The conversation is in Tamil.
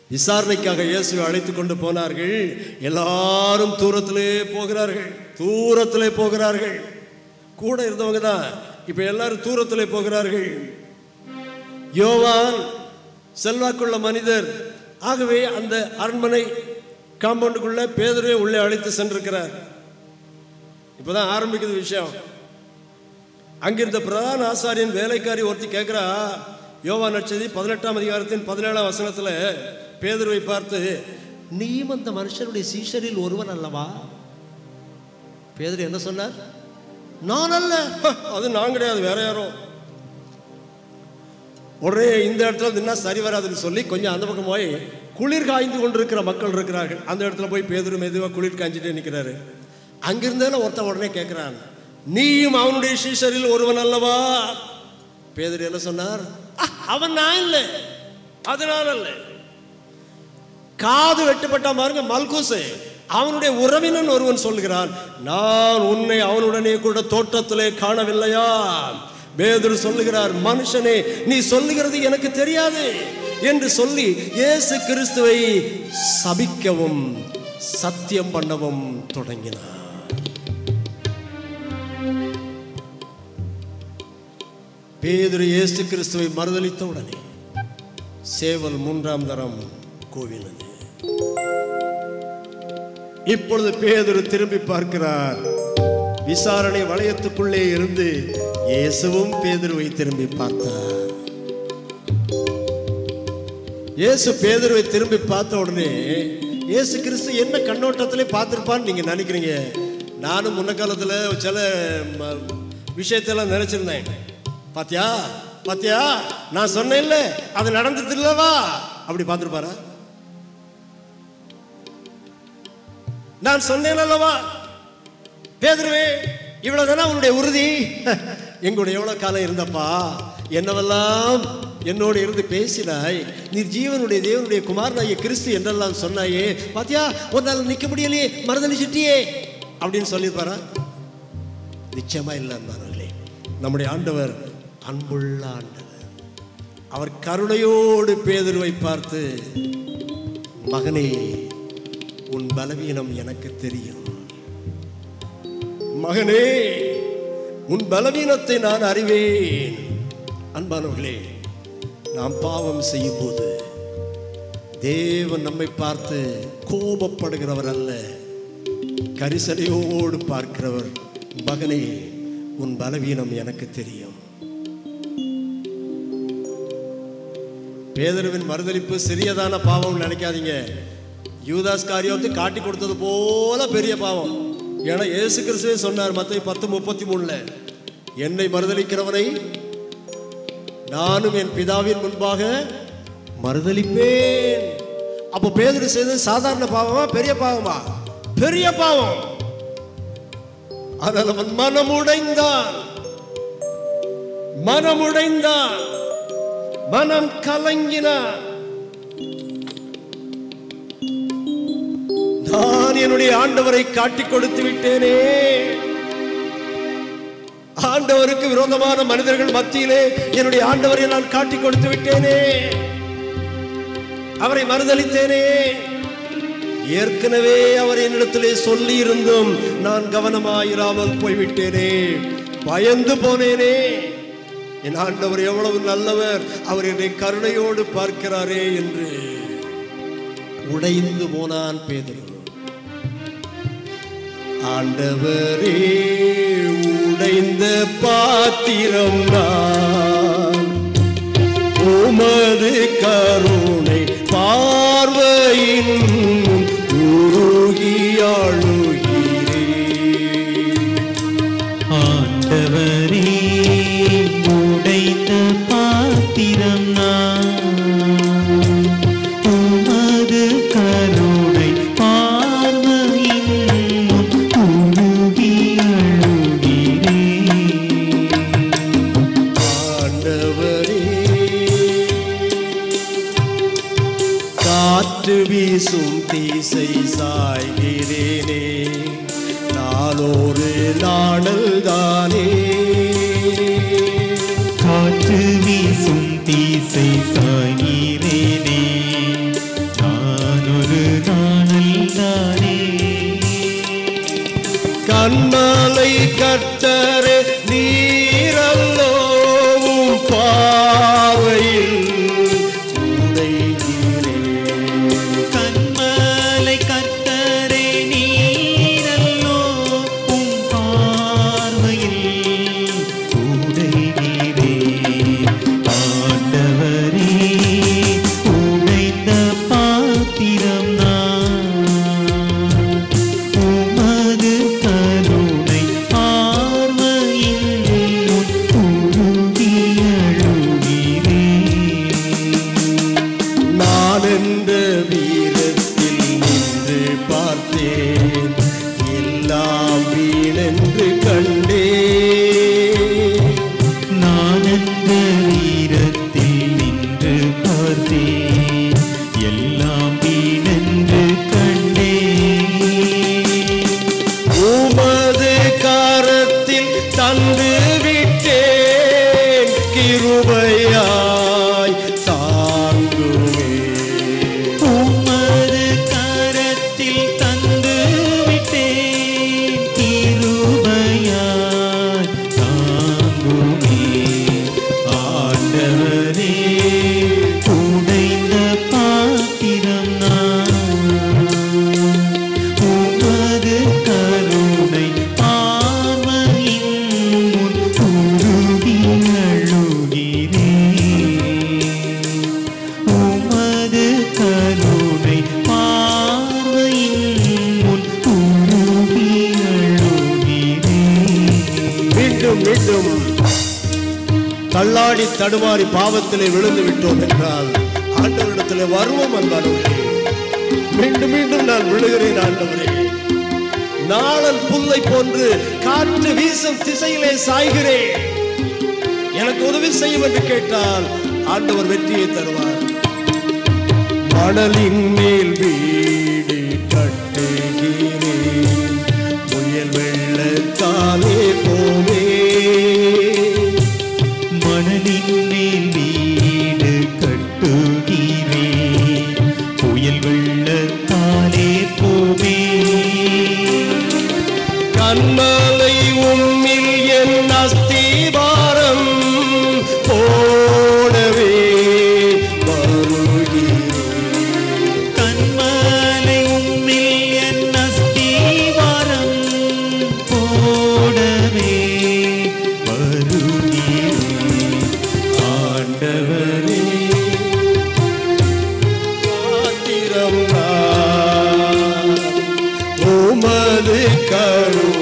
விசாரணைக்காக இயேசுவை அழைத்து கொண்டு போனார்கள் எல்லாரும் தூரத்திலே போகிறார்கள் தூரத்திலே போகிறார்கள் கூட இருந்தவங்க தான் இப்ப எல்லாரும் தூரத்திலே போகிறார்கள் யோவான் செல்வாக்குள்ள மனிதர் ஆகவே அந்த அரண்மனை காம்பவுண்டுக்குள்ள பேதுருவை உள்ளே அழைத்து சென்றிருக்கிறார் இப்பதான் ஆரம்பிக்குது விஷயம் அங்கிருந்த பிரதான ஆசாரியன் வேலைக்காரி ஒருத்தி கேட்கிறா யோவா நட்சதி பதினெட்டாம் அதிகாரத்தின் பதினேழாம் வசனத்துல பேதுருவை பார்த்து நீயும் அந்த மனுஷனுடைய சீஷரில் ஒருவன் அல்லவா பேதுரு என்ன சொன்னார் நான் அல்ல "ஹ, அது நான் கிடையாது வேற யாரோ உடனே இந்த இடத்துல நின்னா சரி வராதுன்னு சொல்லி கொஞ்சம் அந்த பக்கம் போய் குளிர் காய்ந்து கொண்டிருக்கிற மக்கள் இருக்கிறார்கள் அந்த இடத்துல போய் பேதுரு மெதுவாக குளிர் காய்ஞ்சிட்டே நிற்கிறாரு அங்கிருந்தால ஒருத்தன் உடனே கேட்கிறான் நீயும் அவனுடைய சீஷரில் ஒருவன் அல்லவா பேதுரு என்ன சொன்னார் "அஹ், அவன் நான் இல்லை அதனால அல்ல காது வெட்டுப்பட்ட பாருங்க மல்கூசே அவனுடைய உறவினன் ஒருவன் சொல்கிறான் நான் உன்னை அவனுடனே கூட தோட்டத்திலே காணவில்லையா பேதுரு சொல்லுகிறார் மனுஷனே நீ சொல்லுகிறது எனக்கு தெரியாது என்று சொல்லி இயேசு கிறிஸ்துவை சபிக்கவும் சத்தியம் பண்ணவும் தொடங்கினார் பேதுரு இயேசு கிறிஸ்துவை மறுதளித்த உடனே சேவல் மூன்றாம் தரம் கோவிலது இப்பொழுது பேதுரு திரும்பி பார்க்கிறார் விசாரணை வளையத்துக்குள்ளே இருந்து இயேசுவும் பேதுருவை திரும்பி பார்த்தார் இயேசு பேதுருவை திரும்பி பார்த்த உடனே இயேசு கிறிஸ்து என்ன கண்ணோட்டத்திலே பார்த்திருப்பான்னு நீங்க நினைக்கிறீங்க நானும் முன்ன காலத்துல சில ம- விஷயத்தெல்லாம் நினைச்சிருந்தேன் பாத்தியா பாத்தியா நான் சொன்னேன்ல அது நடந்தது இல்லவா அப்படி பார்த்திருப்பாரா நான் சொன்னேன் அல்லவா பேதுருவே இவ்வளவுதானா உன்னுடைய உறுதி எங்களுடைய எவ்வளவு காலம் இருந்தப்பா என்னவெல்லாம் என்னோடு இருந்து பேசினாய் நீ ஜீவனுடைய தேவனுடைய குமாரனாகிய கிறிஸ்து என்றெல்லாம் சொன்னாயே பாத்தியா உன்னால் நிக்க முடியலையே மறுதளிச்சிட்டியே அப்படின்னு சொல்லியிருப்பாரா நிச்சயமா இல்லை அன்பானவர்களே நம்முடைய ஆண்டவர் அன்புள்ள ஆண்டவர் அவர் கருணையோடு பேதுருவை பார்த்து மகனே உன் பலவீனம் எனக்கு தெரியும் மகனே உன் பலவீனத்தை நான் அறிவேன் அன்பானவர்களே நாம் பாவம் செய்யும் போது தேவன் நம்மை பார்த்து கோபப்படுகிறவர் அல்ல கரிசனையோடு பார்க்கிறவர் மகனே உன் பலவீனம் எனக்கு தெரியும் பேதருவின் மறுதலிப்பு சிறியதான பாவம் நினைக்காதீங்க யூதாஸ் காரியத்தை காட்டி கொடுத்தது போல பெரிய பாவம் ஏன்னா இயேசு கிறிஸ்துவே சொன்னார் மத்திய பத்து முப்பத்தி மூணுல என்னை மறுதலிக்கிறவனை நானும் என் பிதாவின் முன்பாக மறுதலிப்பேன் அப்போ பேதரு செய்தது சாதாரண பாவமா பெரிய பாவமா பெரிய பாவம் ஆனால் அவன் மனமுடைந்தான் மனமுடைந்தான் மனம் கலங்கினான் நான் என்னுடைய ஆண்டவரை காட்டிக் கொடுத்து விட்டேனே ஆண்டவருக்கு விரோதமான மனிதர்கள் மத்தியிலே என்னுடைய ஆண்டவரை நான் காட்டிக் கொடுத்து விட்டேனே அவரை மறுதளித்தேனே ஏற்கனவே அவர் என்னிடத்திலே சொல்லி இருந்தும் நான் கவனமாயிராமல் போய்விட்டேனே பயந்து போனேனே என் ஆண்டவர் எவ்வளவு நல்லவர் அவர் என்னை கருணையோடு பார்க்கிறாரே என்று உடைந்து போனான் பேதுரு ஆண்டவரே உடைந்த பாத்திரம் நான் உமது கருணை பார்வையின் முன் உருகியாழுகிறேன் ஆண்டவரே உடைந்த பாத்திரம் நான் உமது கருணை பார்வையின் முன் உருகி அழுகிறேன் கர்த்தரே நீரல்லோவும் பார்வையில் உடைகிறேன் கண்மலை கர்த்தரே நீரல்லோ உம் பார்வையில் உடைகிறே ஆண்டவரே உடைந்த பாத்திரம் நான் உமது கருணை பார்வையில் உன் உருகி அழுகிறேன் நான் என்ற வீரத்தில் நின்று பார்த்தேன் எல்லாம் வீணென்று கண்டேன் நான் அந்த வீரத்தில் நின்று பார்த்தேன் எல்லாம் வீணென்று கண்டேன் உமது காரத்தில் தந்து விட்டேன் கிருபையாய் தாங்குமே உமது கரத்தில் தந்து விட்டேன் கிருபையாய் தாங்குமே ஆண்டவரே உடைந்த பாத்திரம் நான் உமது கருணை பார்வையின் முன் உருகி அழுகிறேன் உமது கருணை பார்வையின் முன் உருகி அழுகிறேன் மீண்டும் மீண்டும் தள்ளாடி தடுமாறி பாவத்திலே விழுந்து விட்டோம் என்றால் ஆண்டவரிடத்திலே வருவோம் அன்பானவரே மீண்டும் மீண்டும் நான் விழுகிறேன் ஆண்டவரே நாளல் புல்லை போன்று காற்று வீசும் திசையிலே சாய்கிறேன் எனக்கு உதவி செய்யும் என்று கேட்டால் ஆண்டவர் வெற்றியை தருவார் மணலின் மேல் வீடு கட்டுகிறேன் புயல் வெள்ளத்தாலே போவே மணலின் மேல் வீடு கட்டுகிறேன் புயல் வெள்ளத்தாலே போவே கண்மலை உம்மில் என் அஸ்திபாரம் போடவே வருகிறேன் கண்மலை உம்மில் என் அஸ்திவாரம் போடவே வருகிறேன் ஆண்டவரே பாத்திரம் நான் உமது கருணை